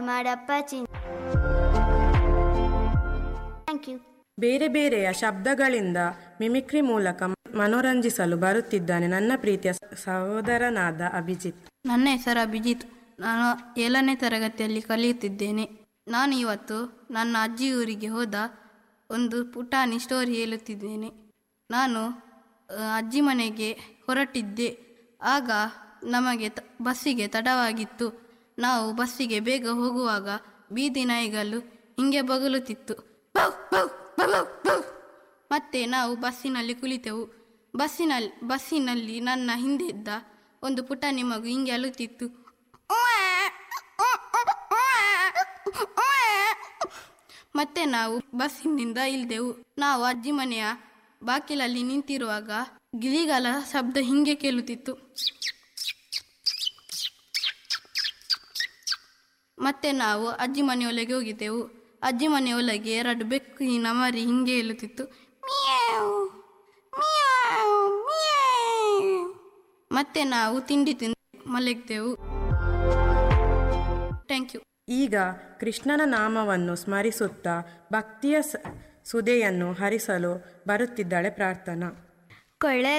ಮಾಡಪ್ಪ ಚಿನ್ thank you ಬೇರೆ ಬೇರೆಯ ಶಬ್ದಗಳಿಂದ ಮಿಮಿಕ್ರಿ ಮೂಲಕ ಮನೋರಂಜಿಸಲು ಬರುತ್ತಿದ್ದಾನೆ ನನ್ನ ಪ್ರೀತಿಯ ಸಹೋದರನಾದ ಅಭಿಜಿತ್ ನನ್ನ ಹೆಸರು ಅಭಿಜಿತ್ ನಾನು ಏಳನೇ ತರಗತಿಯಲ್ಲಿ ಕಲಿಯುತ್ತಿದ್ದೇನೆ ನಾನು ಇವತ್ತು ನನ್ನ ಅಜ್ಜಿ ಊರಿಗೆ ಹೋದ ಒಂದು ಪುಟಾಣಿ ಸ್ಟೋರಿ ಹೇಳುತ್ತಿದ್ದೇನೆ ನಾನು ಆ, ಅಜ್ಜಿ ಮನೆಗೆ ಹೊರಟಿದ್ದೆ ಆಗ ನಮಗೆ ತ- ಬಸ್ಸಿಗೆ ತಡವಾಗಿತ್ತು ನಾವು ಬಸ್ಸಿಗೆ ಬೇಗ ಹೋಗುವಾಗ ಬೀದಿ ನಾಯಿಗಳು ಹಿಂಗೆ ಬಗಲುತ್ತಿತ್ತು ಬೌ, ಬೌ, ಬೌ, ಬೌ, ಬೌ. ಮತ್ತೆ ನಾವು ಬಸ್ಸಿನಲ್ಲಿ ಕುಳಿತೆವು ಬಸ್ಸಿನಲ್ಲಿ ಬಸ್ಸಿನಲ್ಲಿ ನನ್ನ ಹಿಂದೆ ಇದ್ದ ಒಂದು ಪುಟಾಣಿ ಮಗು ಹಿಂಗೆ ಅಳುತ್ತಿತ್ತು ಮತ್ತೆ ನಾವು ಬಸ್ಸಿನಿಂದ ಇಳ್ದೆವು ನಾವು ಅಜ್ಜಿ ಮನೆಯ ಬಾಗಿಲಲ್ಲಿ ನಿಂತಿರುವಾಗ ಗಿಳಿಗಳ ಶಬ್ದ ಹಿಂಗೆ ಕೇಳುತ್ತಿತ್ತು ಮತ್ತೆ ನಾವು ಅಜ್ಜಿ ಮನೆಯೊಳಗೆ ಹೋಗಿದ್ದೆವು ಅಜ್ಜಿ ಮನೆಯೊಳಗೆ ಎರಡು ಬೆಕ್ಕಿನ ಮರಿ ಹಿಂಗೆ ಹೇಳುತ್ತಿತ್ತು ಮಿಯಾವ್, ಮಿಯಾವ್, ಮಿಯಾವ್. ಮತ್ತೆ ನಾವು ತಿಂಡಿ ತಿಂದು ಮಲಗಿದೆವು ಥ್ಯಾಂಕ್ ಯು ಈಗ ಕೃಷ್ಣನ ನಾಮವನ್ನು ಸ್ಮರಿಸುತ್ತಾ ಭಕ್ತಿಯ ಸ- ಸುದೆಯನ್ನು ಹರಿಸಲು ಬರುತ್ತಿದ್ದಾಳೆ ಪ್ರಾರ್ಥನಾ ಕೊಳ್ಳೆ